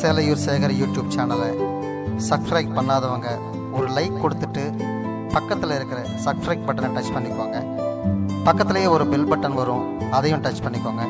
Selaiyur Sekar YouTube சேனலை subscribe பண்ணாதவங்க ஒரு லைக் கொடுத்துட்டு பக்கத்தில் இருக்கிற சப்ஸ்கிரைப் பட்டனை டச் பண்ணிக்கோங்க பக்கத்துலேயே ஒரு பெல் பட்டன் வரும் அதையும் டச் பண்ணிக்கோங்க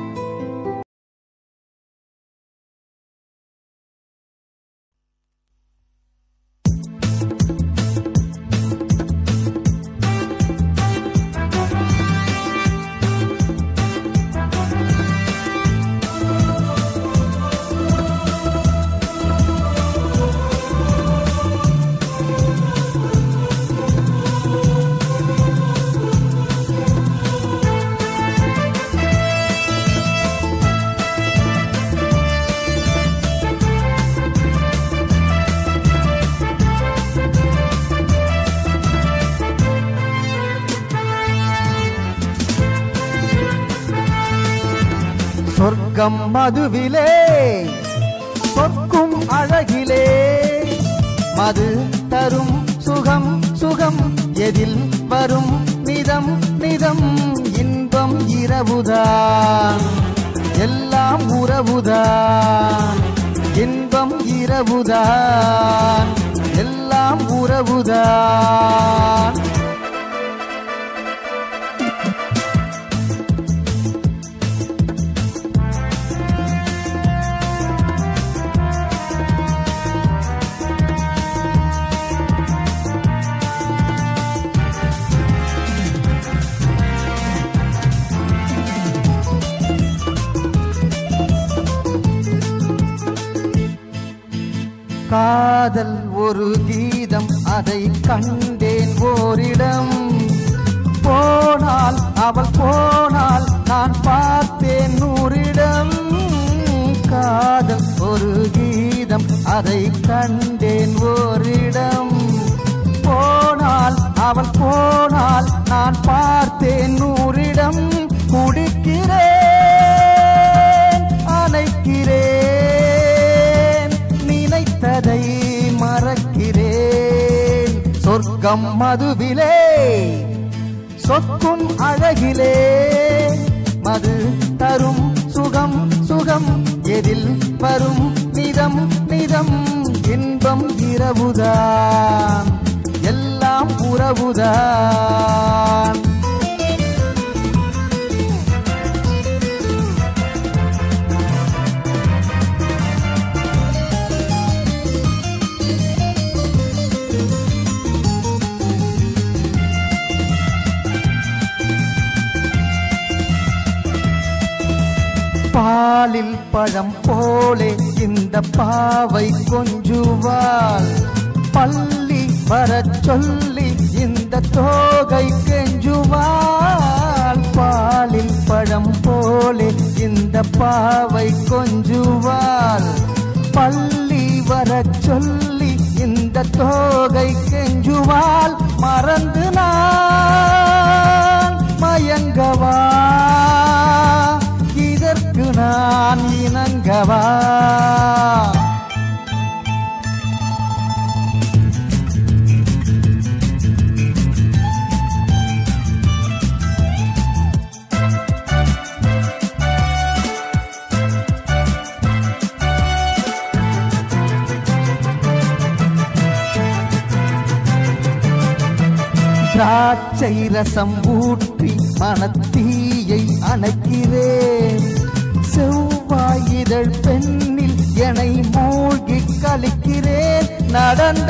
சொர்க்கம் மதுவிலே சொர்க்கும் அழகிலே மது தரும் சுகம் சுகம் எதில் வரும் நிதம் நிதம் இன்பம் இரவுதான் எல்லாம் உறவுதான் இன்பம் இரவுதான் எல்லாம் உறவுதான் காதல் ஒரு கீதம் அதை கண்டேன் ஓரிடம் போனால் அவள் போனால் நான் பார்த்தேன் நூறிடம் காதல் ஒரு கீதம் அதை கண்டேன் ஓரிடம் போனால் அவள் போனால் நான் பார்த்தேன் நூறிடம் குடிக்கிறேன் அணைக்கிறேன் நினைத்ததை மறக்கிறேன் சொர்க்கம் மதுவிலே சொக்கும் அழகிலே மது தரும் சுகம் சுகம் எதில் வரும் நிதம் நிதம் இன்பம் இரவுதான் எல்லாம் உறவுதான் பாலில் பழம் போலே இந்த பாவை கொஞ்சுவாள் பள்ளி வரச் சொல்லி இந்த தோகை கெஞ்சுவாள் பாலில் பழம் போலே இந்த பாவை கொஞ்சுவாள் பள்ளி வரச் சொல்லி இந்த தோகை கெஞ்சுவாள் மறந்து நான் மயங்கவா இதற்கு நான் இணங்கவா திராட்சை ரசம் ஊற்றி மனத்தீயை அணைக்கிறேன் செவ்வாய் இதழ் பெண்ணில் என்னை மூழ்கி கழிக்கிறேன் நடந்த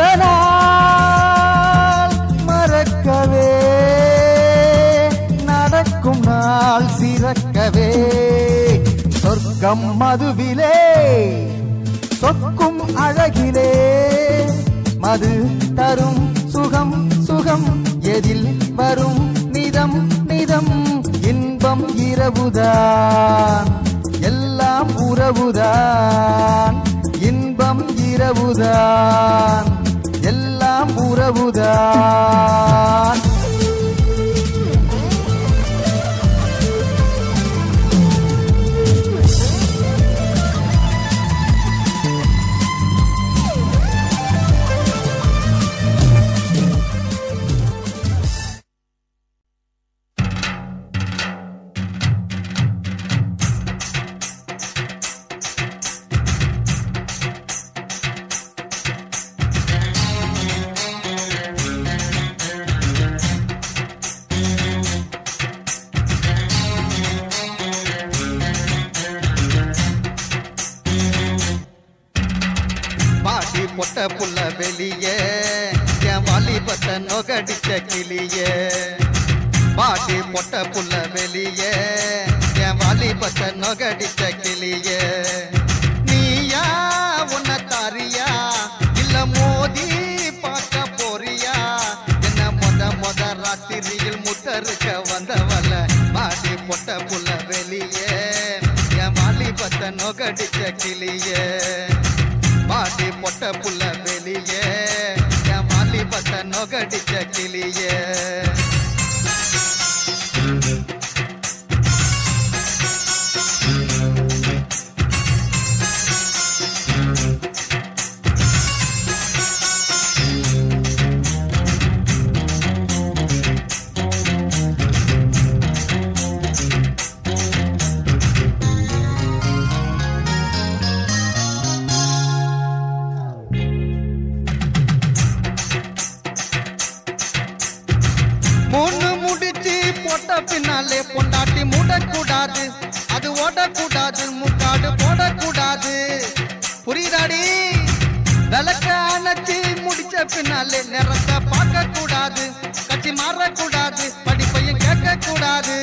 நாள் மறக்கவே நடக்கும் நாள் சிறக்கவே சொர்க்கம் மதுவிலே சொக்கும் அழகிலே மது தரும் சுகம் சுகம் எதில் வரும் நிதம் நிதம் இன்பம் இரவுதான் எல்லாம் உறவுதான் இன்பம் இரவுதான் எல்லாம் உறவுதான் பொட்ட புள்ள வெளியே என் வாலிபத்தை நொகடிச்ச கிளியே பாடி பொட்ட புள்ள வெளியே என் வாலிபத்தை நொகடிச்ச கிளியே நீயா உன்னை தாரியா இல்ல மோதி பார்க்க போறியா என்ன மொத மொத ராத்திரியில் முத்தருக்க வந்தவள பாடி பொட்ட புள்ள வெளியே என் வாலிபத்தை நொகடிச்ச கிளியே பாடி பொட்ட புள்ள வெளியே என் வாலிபத்தை நொகடிச்ச கிளியே மூணு முடிச்சு போட்ட பின்னாலே பொண்டாட்டி மூடக்கூடாது அது ஓடக்கூடாது முக்காடு போடக்கூடாது புரியுதாடி விளக்க அணைச்சி முடிச்ச பின்னாலே நிறத்தை பார்க்க கூடாது கட்சி மாறக்கூடாது படிப்பையும் கேட்க கூடாது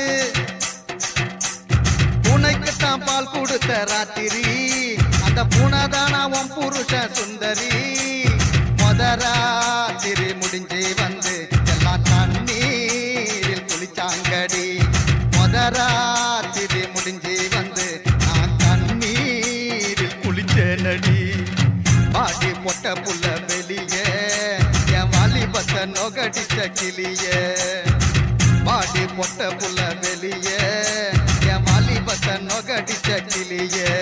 பூனைக்குத்தான் பால் கொடுத்த ராத்திரி அந்த பூனை தானா உன் புருஷ சுந்தரி மொத ராத்திரி முடிஞ்சு வந்து எல்லாம் தண்ணீரில் குளிச்சாங்கடி மொத ராத்திரி முடிஞ்சு வந்து நான் தண்ணீரில் குளிச்சேனடி பாடி பொட்ட புள்ள வெளியே என் வாலிபத்தை நொகடிச்ச கிளியே பாடி பொட்ட புள்ள வெளியே என் வாலிபத்தை நொகடிச்ச கிளியே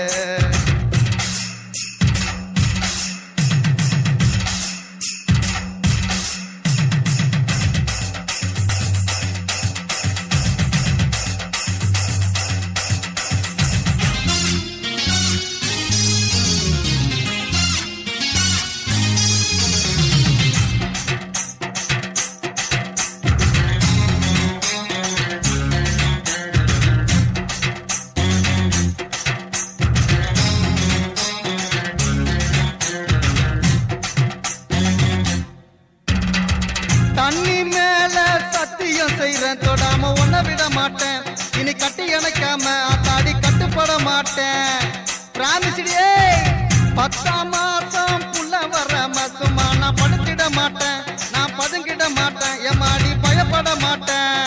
தண்ணி மேல சத்தியம் செய்றேன் தொடாம ஒன்ன விட மாட்டேன் இனி கட்டி அணைக்காம ஆத்தாடி கட்டுப்பட மாட்டேன் பிராமிசிடியே பத்தாம் மாசம் புள்ள வராம சும்மா நான் படுத்திட மாட்டேன் நான் பதுங்கிட மாட்டேன் எம்மாடி பயப்பட மாட்டேன்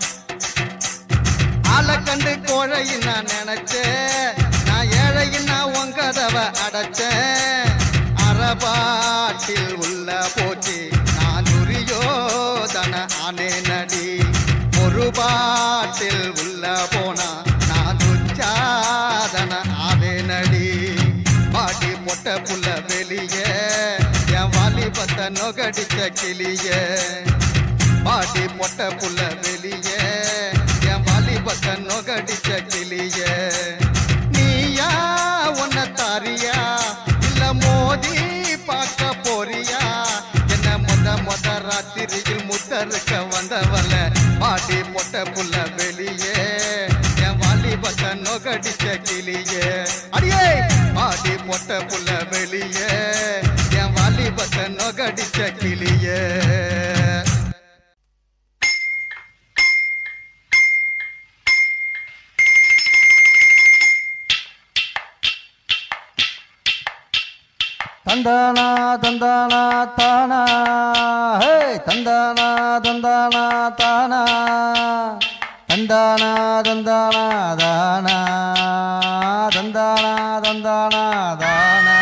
ஆளை கண்டு கோழையும் நான் நினைச்சேன் நான் ஏழையும் நான் உன் கதவை அடைச்சேன் அறபாட்டில் உள்ள போச்சு நான் துரியோதன ஆனே நடி ஒரு பாட்டில் உள்ள போனா நான் துச்சாதன ஆனே நடி பாடி மொட்டை புள்ள வெளியே என் வாலிபத்தை நொகடிச்ச கிளியே பாடி மொட்டை புள்ள வெளியே என் வாலிபத்தை நொகடிச்ச கிளியே நீயா உன்னை தாரியா இல்ல மோதி பார்க்க போறியா என்ன மொத மொத ராத்திரியில் முத்தருக்க வந்தவல பாடி மொட்டை புள்ள வெளியே என் வாலிபத்தை நொகடிச்ச கிளியே அடியே பாடி மொட்டை புள்ள வெளியே என் வாலிபத்தை நொகடிச்ச கிளியே தந்தானா தந்தானா தானா ஹே தந்தானா தந்தானா தானா தந்தானா தந்தானா தானா தந்தானா தந்தானா தானா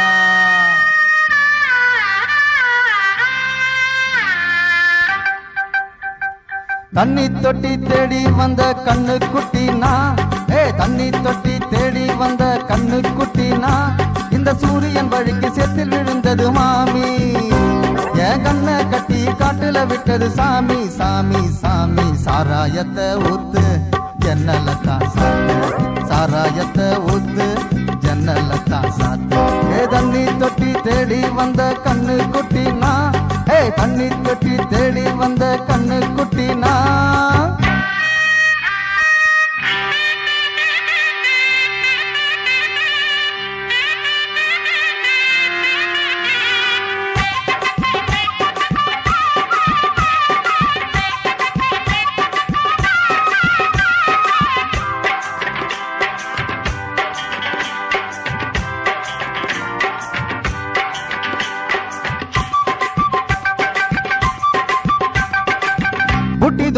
தண்ணி தொட்டி தேடி வந்த கண்ணு குட்டினா ஏ தண்ணி தொட்டி தேடி வந்த கண்ணு குட்டினா இந்த சூரியன் வழிக்கு சேத்தில் விழுந்தது மாமி என் கண்ணை கட்டி காட்டுல விட்டது சாமி சாமி சாமி சாராயத்தை ஊத்து ஜன்னலத்தான் சாத்து சாராயத்தை ஊத்து ஜன்னலத்தான் சாத்து ஏ தண்ணி தொட்டி தேடி வந்த கண்ணு குட்டினா ஏ தண்ணி தொட்டி தேடி வந்த கண்ணு குட்டினா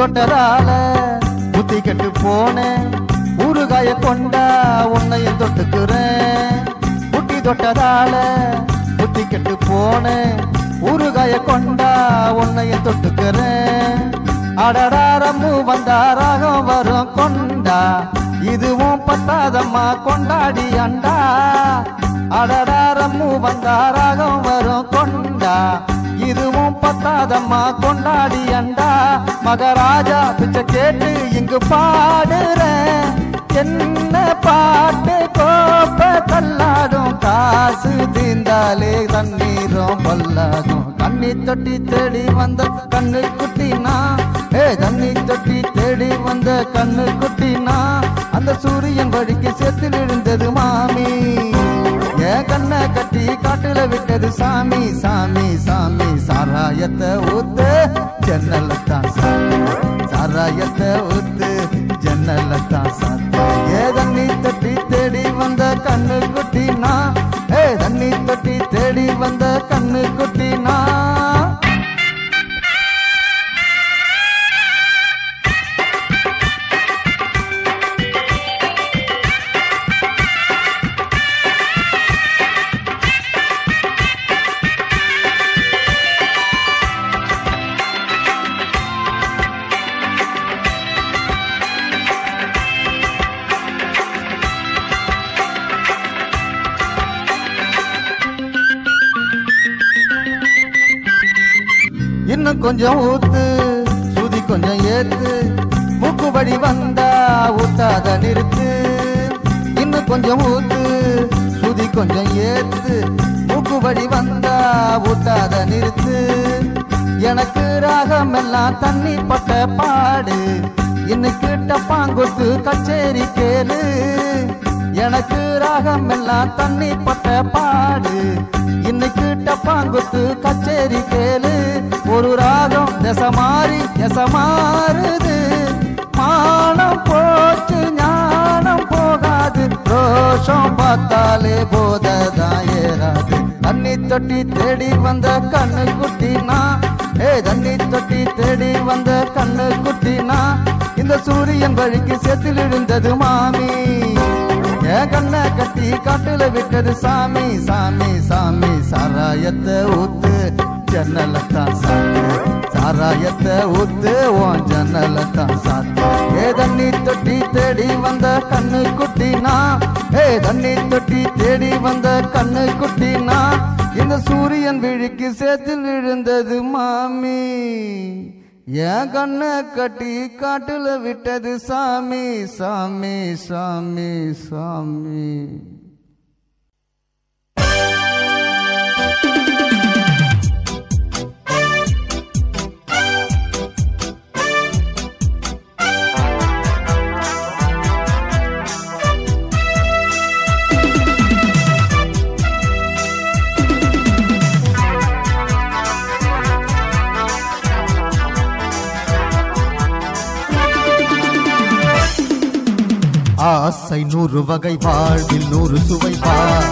தொட்டதால புத்தி கெட்டு போனேன் ஊறுகாய கொண்டா உன்னையும் தொட்டுக்கிறேன் புட்டி தொட்டதால புத்தி கெட்டு போனேன் ஊறுகாய கொண்டா உன்னையும் தொட்டுக்கிறேன் அடடாரம்மு வந்தாராகம் வரும் கொண்டா இதுவும் பத்தாதம்மா கொண்டாடி அண்டா அடடாரம்மு வந்தாராகம் வரும் கொண்டா இதுவும் பத்தாதம்மா கொண்டாடி அண்டா மகராஜா பிச்சை கேட்டு இங்கு பாடுறேன் என்ன பாட்டு கோப்ப தள்ளாடும் காசு தீந்தாலே தண்ணீரும் பொல்லாகும் கண்ணி தொட்டி தேடி வந்த கண்ணு குட்டினா ஏ தண்ணி தொட்டி தேடி வந்த கண்ணு குட்டினா அந்த சூரியன் வழிக்கு செத்தில் இருந்தது மாமி என் கண்ணை கட்டி காட்டுல விட்டது சாமி சாமி சாமி சாராயத்தை ஊத்து ஜன்னல தான் சாத்து சாராயத்தை ஊத்து ஜன்னல தான் சாத்து ஏ தண்ணி தொட்டி தேடி வந்த கண்ணு குட்டினா ஏ தண்ணி தொட்டி தேடி வந்த கண்ணு குட்டினா இன்னும் கொஞ்சம் ஊத்து சுதி கொஞ்சம் ஏத்து மூக்குபடி வந்தா ஊத்தாத நிறுத்து இன்னும் கொஞ்சம் ஊத்து சுதி கொஞ்சம் ஏத்து மூக்குபடி வந்தா ஊத்தாத நிறுத்து எனக்கு ராகம் எல்லாம் தண்ணி பட்ட பாடு இன்னைக்கு டப்பாங்கொட்டு கச்சேரி கேளு எனக்கு ராகம் எல்லாம் தண்ணி பட்ட பாடு இன்னைக்கு டப்பாங்குத்து கச்சேரி கேளு ஒரு ராகம் தசை மாறி தசை மாறுது மானம் போச்சு ஞானம் போகாது ரோஷம் பார்த்தாலே போததான் ஏறாது தண்ணி தொட்டி தேடி வந்த கண்ணு குட்டினா ஏ தண்ணி தொட்டி தேடி வந்த கண்ணு குட்டினா இந்த சூரியன் வழிக்கு செத்தில் இருந்தது மாமி என் கண்ணை கட்டி காட்டுல விட்டது சாமி சாமி சாமி சாராயத்தை ஊத்து ஜன்னலத்தான் சாத்து சாராயத்தை ஊத்து உன் ஜன்னலத்தான் சாத்து ஏ தண்ணி தொட்டி தேடி வந்த கண்ணு குட்டினா ஏ தண்ணி தொட்டி தேடி வந்த கண்ணு குட்டினா இந்த சூரியன் விழிக்கு சேத்தில் விழுந்தது மாமி என் கண்ணை கட்டி காட்டுல விட்டது சாமி சாமி சாமி சாமி ஆசை நூறு வகை வாழ்வில் நூறு சுவை பார்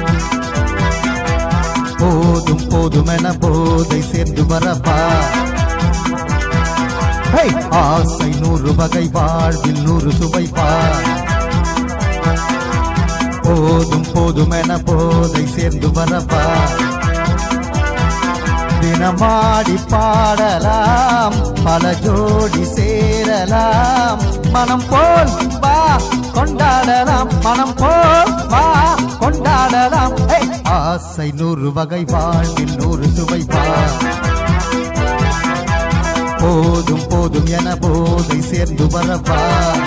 போதும் போதும் என போதை சேர்ந்து வரப்பா ஹே! ஆசை நூறு வகை வாழ்வில் நூறு சுவை பார் போதும் போதும் என போதை சேர்ந்து வரப்பா தினமாடி பாடலாம் பல ஜோடி சேரலாம் மனம் போல் வா கொண்டாடலாம் மனம் போல் வா கொண்டாடலாம் ஹே! ஆசை நூறு வகை வாழ்வில் நூறு சுவை வா போதும் போதும் என போதை சேர்ந்து வரவா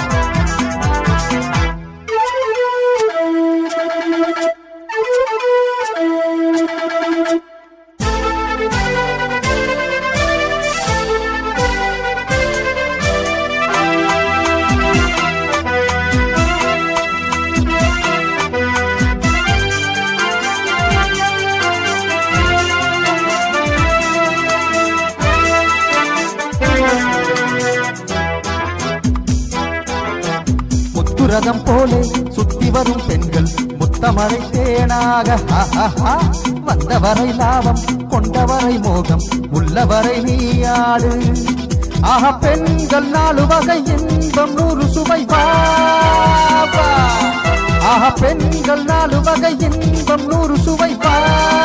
முத்துரதம் போலே சுத்தி வரும் பெண்கள் முத்தமழை தேனாக ஹா, ஹா, ஹா. வந்தவரை லாபம் கொண்டவரை மோகம் உள்ளவரை நீயாடு ஆக பெண்கள் நாலு வகை இன்பம் நூறு சுவை வா வா. ஆக பெண்கள் நாலு வகை இன்பம் நூறு சுவை வா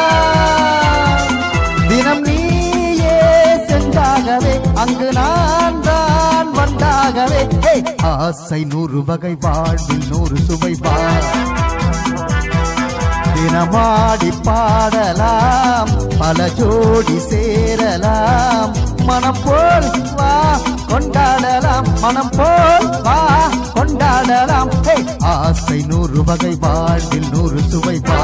தினம் நீயே சென்றாகவே அங்கு நான் தான் வந்தாகவே ஹே! ஆசை நூறு வகை வாழ்வில் நூறு சுவை வா தினமாடி பாடலாம் பல ஜோடி சேரலாம் மனம் போல் வா கொண்டாடலாம் மனம் போல் வா கொண்டாடலாம் ஹே! ஆசை நூறு வகை வாழ்வில் நூறு சுவை வா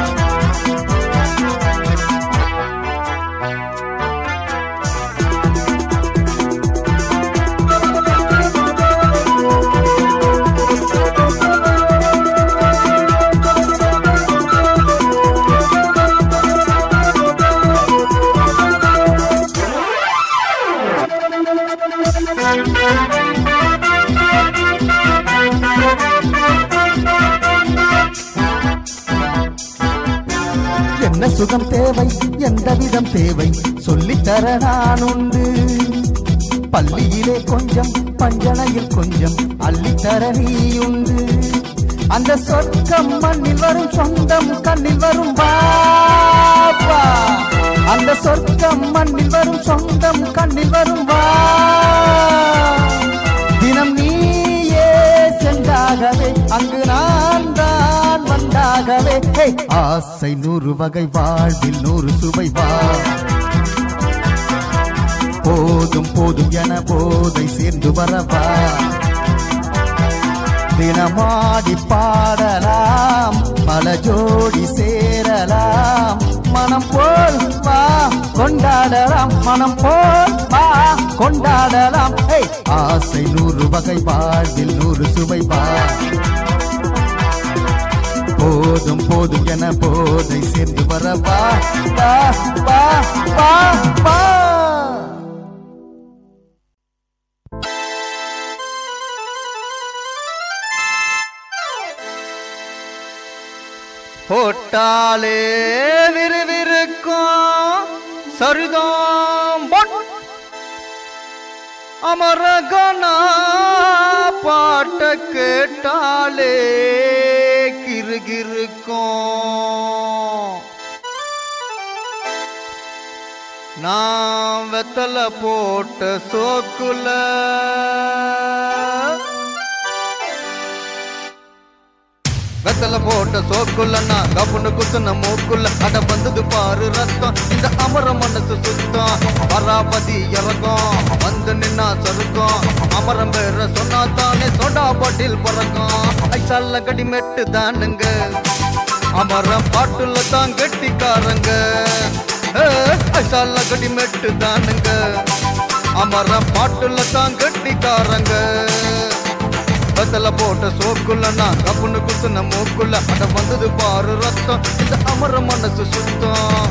என்ன சுகம் தேவை எந்த விதம் தேவை சொல்லித்தர நான் உண்டு பள்ளியிலே கொஞ்சம் பஞ்சனையில் கொஞ்சம் அள்ளித்தர நீ உண்டு அந்த சொர்க்கம் மண்ணில் வரும் சொந்தம் கண்ணில் வரும் பாப்பா அந்த சொர்க்கம் மண்ணில் வரும் சொந்தம் கண்ணில் வரும் வா தினம் நீயே சென்றாகவே அங்கு நான் தான் வந்தாகவே ஹே! ஆசை நூறு வகை வாழ்வில் நூறு சுவை வா போதும் போதும் என போதை சேர்ந்து வரவா தினமாடி பாடலாம் பல ஜோடி சேரலாம் மனம் போல் வா கொண்டாடலாம் மனம் போல் வா கொண்டாடலாம் ஹே! ஆசை நூறு வகை வாழ்வில் நூறு சுவை வா போதும் போதும் என போதை சேர்ந்து வரவா வா வா வா வா போட்டாலே விறுவிறுக்கும் சரிதாம் பொன் அமரகனா பாட்ட கேட்டாலே கிறுகிறுக்கும் நான் வெத்தல போட்ட சோக்குல வெத்தல போட்ட சோக்குள்ளன்னா கப்புன்னு குத்துன மூக்குள்ள அட வந்தது பாரு ரத்தம் இந்த அமர மனசு சுத்தம் பராபதி இறக்கும் வந்து நின்னா சருக்கம் அமரம் பேர சொன்னா தானே சோடா பாட்டில் பறக்கும் ஐசால கடி மெட்டு தானுங்க அமரம் பாட்டுல தான் கெட்டிக்காரங்க ஏ, ஐசால கடி மெட்டு தானுங்க அமரம் பாட்டுல தான் கெட்டிக்காரங்க பத்தல போட்ட சோக்குள்ள நான் கப்புன்னு குத்துன மூக்குள்ள அட வந்தது பாரு ரத்தம் இந்த அமர மனசு சுத்தம்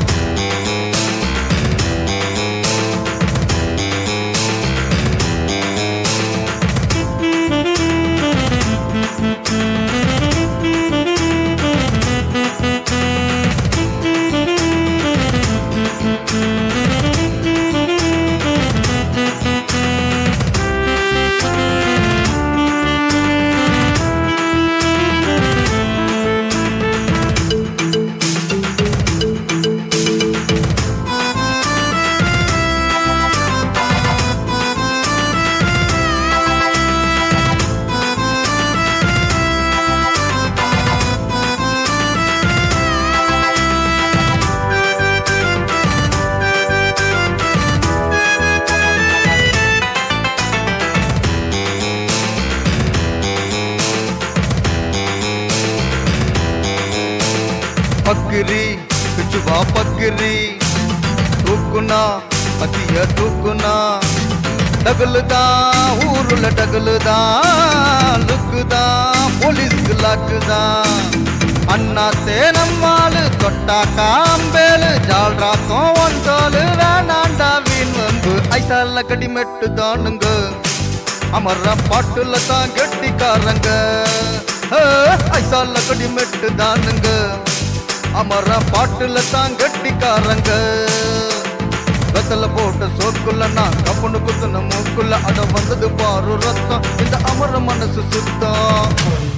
பக்கிரி பிச்சுவா பக்கிரி தூக்குனா அத்திய தூக்குனா டகுலுதா ஊருல டகுலுதா லுக்குதா போலீஸ்க்கு லாக்குதா அண்ணா தேனம்மாளு தொட்டா காம்பேலு ஜால்ராக்கம் ஒன்றோலு வேணாண்டா வீண் வந்து ஐசால கடி மெட்டு தானுங்க அமர பாட்டுல தான் கெட்டிக்காரங்க ஏ, ஐசால கடி மெட்டு தானுங்க அமர பாட்டுல தான் கெட்டிக்காரங்க வெத்தல போட்ட சோக்குள்ள நான் கப்புனு குத்துன மூக்குள்ள அட வந்தது பாரு ரத்தம் இந்த அமர மனசு சுத்தம்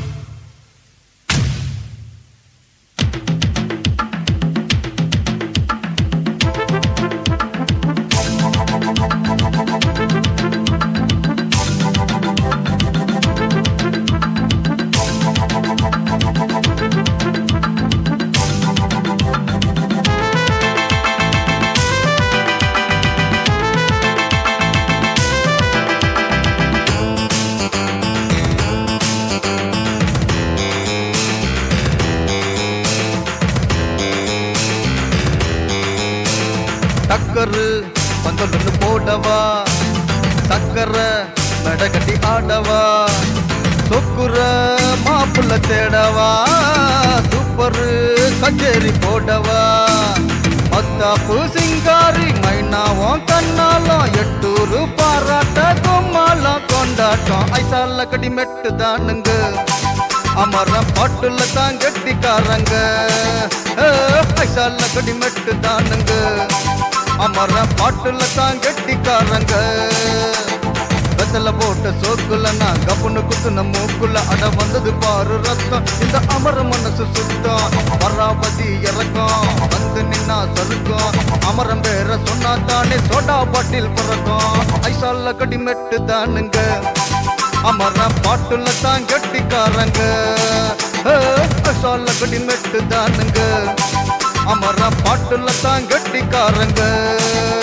டக்கரு பந்தொன்னு போடவா சக்கரை மெடகட்டி ஆடவா சொக்குற மாப்புள்ள தேடவா சூப்பரு கச்சேரி போடவா மத்தாப்பு சிங்காரி மைனாவும் கண்ணாலும் எட்டூரு பாராட்ட கும்மாலம் கொண்டாட்டம் ஐசால கடி மெட்டு தானுங்க அமரம் பாட்டுல தான் கெட்டிக்காரங்க ஏ, ஐசால கடி மெட்டு தானுங்க அமரம் பாட்டுல தான் கெட்டிக்காரங்க வெத்தல போட்ட சோக்குல நான் கப்புனு குத்துன மூக்குல அட வந்தது பாரு ரத்தம் இந்த அமர மனசு சுத்தம் பராபதி இறக்கம் வந்து நின்னா சறுக்கும் அமரம் பேர சொன்னா தானே சோடா பாட்டில் பிறக்கும் ஐசால கடி மெட்டு தானுங்க அமர பாட்டுல தான் கெட்டிக்காரங்க ஏ, ஐசால கடி மெட்டு தானுங்க அமர பாட்டுல தான் கெட்டிக்காரங்க